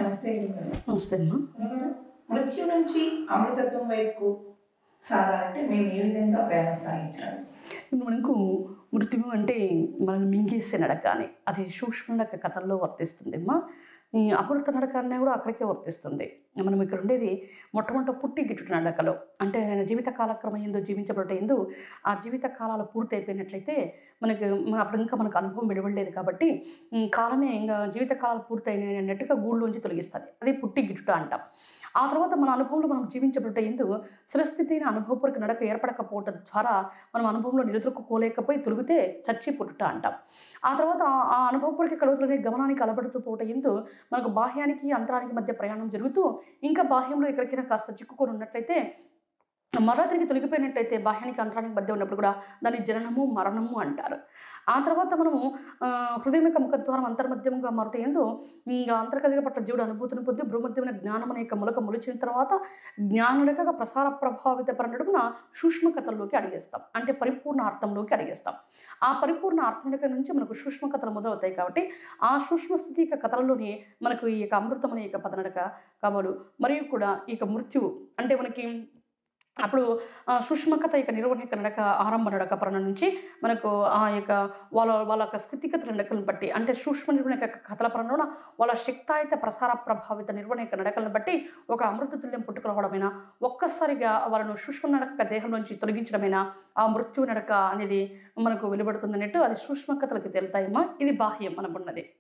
నమస్తే గురుగారు నమస్తే అమ్మా గురుగారు మృత్యు నుంచి అమృతత్వం వైపుకు సాగాలంటే మేము ఏ విధంగా ప్రయాణం సాగించాలి ఇప్పుడు మనకు మృత్యువు అంటే మనం మింగేసే నడక అని అది సూక్ష్మ నడక కథల్లో వర్తిస్తుంది అమ్మా ఈ అమృత నడక అనే కూడా అక్కడికే వర్తిస్తుంది మనం ఇక్కడ ఉండేది మొట్టమొదట పుట్టి గిట్టుట నడకలో అంటే ఆయన జీవిత కాలక్రమం ఎందు జీవించబడే ఎందు ఆ జీవిత కాలాలు పూర్తి అయిపోయినట్లయితే మనకి మ- అప్పుడు ఇంకా మనకు అనుభవం వెలువడలేదు కాబట్టి ఉమ్, కాలమే ఇంకా జీవిత కాలాలు పూర్తయినాయి అన్నట్టుగా గూళ్ళలోంచి తొలగిస్తుంది అది పుట్టి గిట్టుట అంటాం ఆ తర్వాత మన అనుభవంలో మనం జీవించబడే ఎందు స్థిరస్థితిని అనుభవపూర్వక నడక ఏర్పడకపోవటం ద్వారా మనం అనుభవంలో నిలదొక్కుకోలేకపోయి తొలిగితే చచ్చి పుట్టుట అంటాం ఆ తర్వాత ఆ- ఆ అనుభవపూర్వక కలుగుతున్న గమనానికి అలబడుతూ పోవటం ఎందు మనకు బాహ్యానికి అంతరానికి మధ్య ప్రయాణం జరుగుతూ ఇంకా బాహ్యంలో ఎక్కడికైనా కాస్త చిక్కుకొని ఉన్నట్లయితే మరలా తిరిగి తొలగిపోయినట్టయితే బాహ్యానికి అంతరానికి మధ్య ఉన్నప్పుడు కూడా దాన్ని జననము మరణము అంటారు ఆ తర్వాత మనము ఆ, హృదయం యొక్క ముఖద్వారం అంతర్మధ్యంగా మరొక ఏందో ఇంకా అంతర్గతిగా పట్ల జీవుడు అనుభూతిని పొంది భ్రూమధ్యమైన జ్ఞానం అనే యొక్క మొలక మొలిచిన తర్వాత జ్ఞానులకగా ప్రసార ప్రభావిత పరనడుమున సూక్ష్మ కథల్లోకి అడిగేస్తాం అంటే పరిపూర్ణ అర్థంలోకి అడిగేస్తాం ఆ పరిపూర్ణ అర్థం నుంచి మనకు సూక్ష్మ కథలు మొదలవుతాయి కాబట్టి ఆ సూక్ష్మ స్థితి యొక్క కథలలోనే మనకు ఈ యొక్క అమృతం అనే యొక్క పదనడక కాబడు మరియు కూడా ఈ యొక్క మృత్యువు అంటే మనకి అప్పుడు ఆ సూక్ష్మకథ యొక్క నిర్వహణ యొక్క నడక ఆరంభ నడక పరణ నుంచి మనకు ఆ యొక్క వాళ్ళ వాళ్ళ యొక్క స్థితిగతుల నడకలను బట్టి అంటే సూక్ష్మ నిర్వహణ యొక్క కథల పరంలో వాళ్ళ శక్తాయుత ప్రసార ప్రభావిత నిర్వహణ యొక్క నడకలను బట్టి ఒక అమృతతుల్యం పుట్టుకురావడమైనా ఒక్కసారిగా వాళ్ళను సూక్ష్మ నడక దేహం నుంచి తొలగించడమైనా ఆ మృత్యు నడక అనేది మనకు వెలువడుతుంది అన్నట్టు అది సూక్ష్మ కథలకి తెలుతాయమ్మా ఇది బాహ్యం మనకున్నది